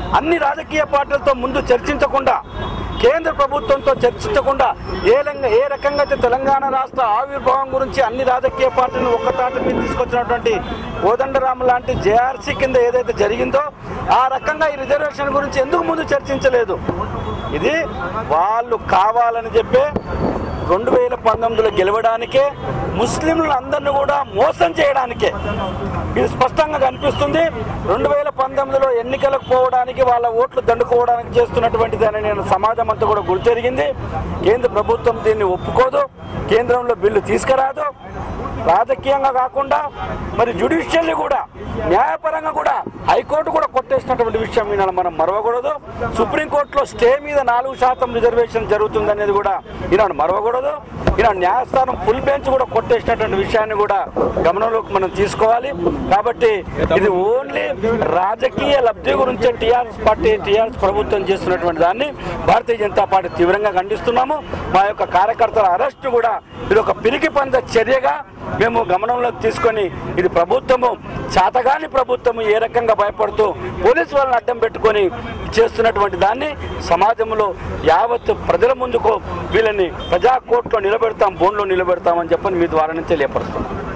అన్ని రాజకీయ పార్టీలతో ముందు చర్చించకుండా కేంద్ర ప్రభుత్వంతో చర్చించకుండా ఏ రంగ ఏ రకంగా అయితే తెలంగాణ రాష్ట్ర ఆవిర్భావం గురించి అన్ని రాజకీయ పార్టీలను ఒక్కతాటి మీద తీసుకొచ్చినటువంటి కోదండరామ లాంటి జేఆర్సీ కింద ఏదైతే జరిగిందో ఆ రకంగా ఈ రిజర్వేషన్ గురించి ఎందుకు ముందు చర్చించలేదు ఇది వాళ్ళు కావాలని చెప్పే రెండు వేల పంతొమ్మిదిలో గెలవడానికే ముస్లింలు అందరిని కూడా మోసం చేయడానికే ఇది స్పష్టంగా కనిపిస్తుంది రెండు వేల పంతొమ్మిదిలో ఎన్నికలకు పోవడానికి వాళ్ళ ఓట్లు దండుకోవడానికి చేస్తున్నటువంటిది అని నేను సమాజం అంతా కూడా గుర్తెరిగింది కేంద్ర ప్రభుత్వం దీన్ని ఒప్పుకోదు కేంద్రంలో బిల్లు తీసుకురాదు రాజకీయంగా కాకుండా మరి జ్యుడిషియల్లీ కూడా న్యాయపరంగా కూడా హైకోర్టు కూడా కొట్టేసినటువంటి విషయం ఈనాడు మనం మరవకూడదు సుప్రీంకోర్టులో స్టే మీద నాలుగు శాతం రిజర్వేషన్ జరుగుతుంది అనేది కూడా ఈనాడు మరవకూడదు ఈనాడు న్యాయస్థానం ఫుల్ బెంచ్ కూడా కొట్టేసినటువంటి విషయాన్ని కూడా గమనంలోకి మనం తీసుకోవాలి కాబట్టి ఇది ఓన్లీ రాజకీయ లబ్ధి గురించే టీఆర్ఎస్ పార్టీ టీఆర్ఎస్ ప్రభుత్వం చేస్తున్నటువంటి దాన్ని భారతీయ జనతా పార్టీ తీవ్రంగా ఖండిస్తున్నాము మా యొక్క కార్యకర్తల అరెస్ట్ కూడా ఇది ఒక పిరికి పంద చర్యగా మేము గమనంలోకి తీసుకొని ఇది ప్రభుత్వము చాతగాని ప్రభుత్వము ఏ రకంగా భయపడుతూ పోలీసు వాళ్ళని అడ్డం పెట్టుకొని చేస్తున్నటువంటి దాన్ని సమాజంలో యావత్ ప్రజల ముందుకు వీళ్ళని ప్రజా కోర్టులో నిలబెడతాం బోన్లో నిలబెడతామని చెప్పని మీ ద్వారా నుంచి తెలియపరుస్తున్నాం